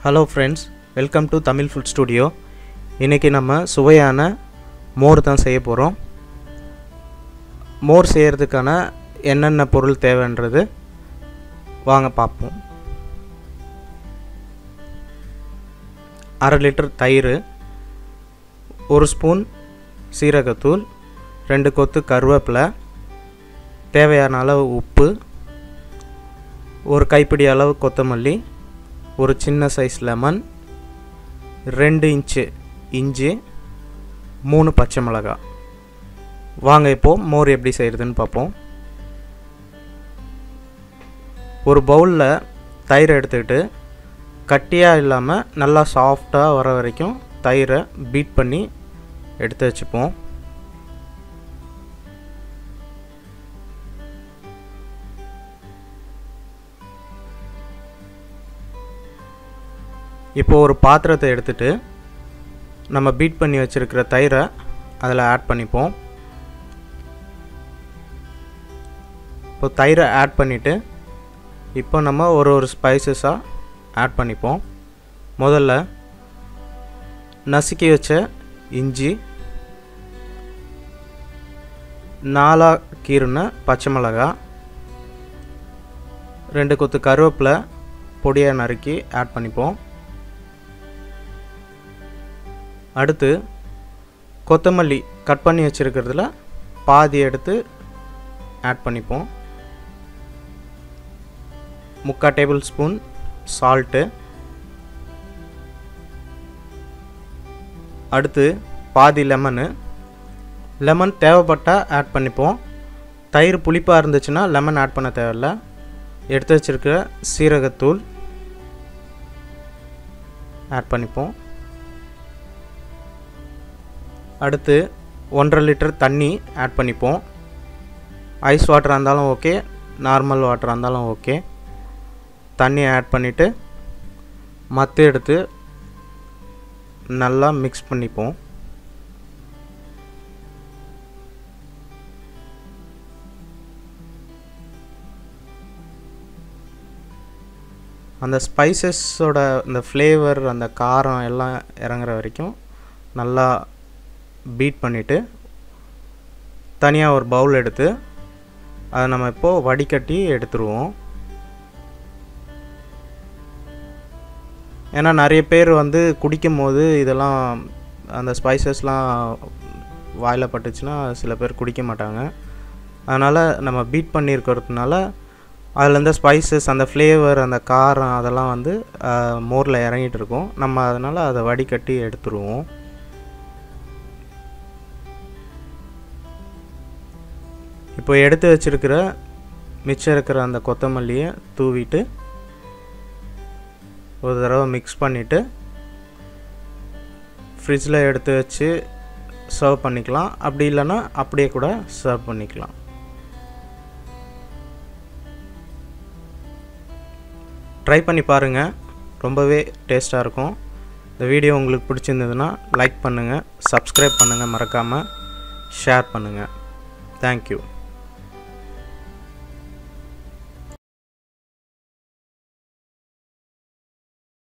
hello friends welcome to Tamil food studio இன்றைக்கி நம்ம சுவையான மோர் தான் செய்ய போகிறோம் மோர் செய்கிறதுக்கான என்னென்ன பொருள் தேவைன்றது வாங்க பார்ப்போம் அரை லிட்டர் தயிர் ஒரு ஸ்பூன் சீரகத்தூள் ரெண்டு கொத்து கருவேப்பிலை தேவையான அளவு உப்பு ஒரு கைப்பிடி அளவு கொத்தமல்லி ஒரு சின்ன சைஸ் லெமன் ரெண்டு இன்ச்சு இஞ்சி மூணு பச்சை மிளகாய் வாங்க இப்போது மோர் எப்படி செய்கிறதுன்னு பார்ப்போம் ஒரு பவுலில் தயிர் எடுத்துக்கிட்டு கட்டியாக இல்லாமல் நல்லா சாஃப்டாக வர வரைக்கும் தயிரை பீட் பண்ணி எடுத்து வச்சுப்போம் இப்போ ஒரு பாத்திரத்தை எடுத்துட்டு நம்ம பீட் பண்ணி வச்சுருக்கிற தயிரை அதில் ஆட் பண்ணிப்போம் இப்போ தயிரை ஆட் பண்ணிவிட்டு இப்போ நம்ம ஒரு ஒரு ஸ்பைசஸாக ஆட் பண்ணிப்போம் முதல்ல நசுக்கி வச்ச இஞ்சி நாலா கீருன பச்சை மிளகா ரெண்டு கொத்து கருவேப்பிலை பொடியாக நறுக்கி ஆட் பண்ணிப்போம் அடுத்து கொத்தமல்லி கட் பண்ணி வச்சுருக்கிறதுல பாதி எடுத்து ஆட் பண்ணிப்போம் முக்கால் டேபிள் ஸ்பூன் சால்ட்டு அடுத்து பாதி லெமனு லெமன் தேவைப்பட்டால் ஆட் பண்ணிப்போம் தயிர் புளிப்பாக இருந்துச்சுன்னா லெமன் ஆட் பண்ண தேவையில்ல எடுத்து வச்சுருக்கிற சீரகத்தூள் ஆட் பண்ணிப்போம் அடுத்து ஒன்றரை லிட்டர் தண்ணி ஆட் பண்ணிப்போம் ஐஸ் வாட்டராக இருந்தாலும் ஓகே நார்மல் வாட்டராக இருந்தாலும் ஓகே தண்ணி ஆட் பண்ணிவிட்டு மற்ற எடுத்து நல்லா மிக்ஸ் பண்ணிப்போம் அந்த ஸ்பைசஸோட அந்த ஃப்ளேவர் அந்த காரம் எல்லாம் இறங்குற வரைக்கும் நல்லா பீட் பண்ணிவிட்டு தனியாக ஒரு பவுல் எடுத்து அதை நம்ம இப்போது வடிகட்டி எடுத்துருவோம் ஏன்னா நிறைய பேர் வந்து குடிக்கும் போது இதெல்லாம் அந்த ஸ்பைசஸ்லாம் வாயில் பட்டுச்சுன்னா சில பேர் குடிக்க மாட்டாங்க அதனால் நம்ம பீட் பண்ணியிருக்கிறதுனால அதில் இருந்த ஸ்பைசஸ் அந்த ஃப்ளேவர் அந்த காரம் அதெல்லாம் வந்து மோரில் இறங்கிட்டு இருக்கும் நம்ம அதனால் அதை வடிகட்டி எடுத்துருவோம் இப்போ எடுத்து வச்சுருக்கிற மிச்சம் இருக்கிற அந்த கொத்தமல்லியை தூவிட்டு ஒரு தடவை மிக்ஸ் பண்ணிவிட்டு ஃப்ரிட்ஜில் எடுத்து வச்சு சர்வ் பண்ணிக்கலாம் அப்படி இல்லைன்னா அப்படியே கூட சர்வ் பண்ணிக்கலாம் ட்ரை பண்ணி பாருங்கள் ரொம்பவே டேஸ்ட்டாக இருக்கும் இந்த வீடியோ உங்களுக்கு பிடிச்சிருந்ததுன்னா லைக் பண்ணுங்கள் சப்ஸ்கிரைப் பண்ணுங்கள் மறக்காமல் ஷேர் பண்ணுங்கள் தேங்க்யூ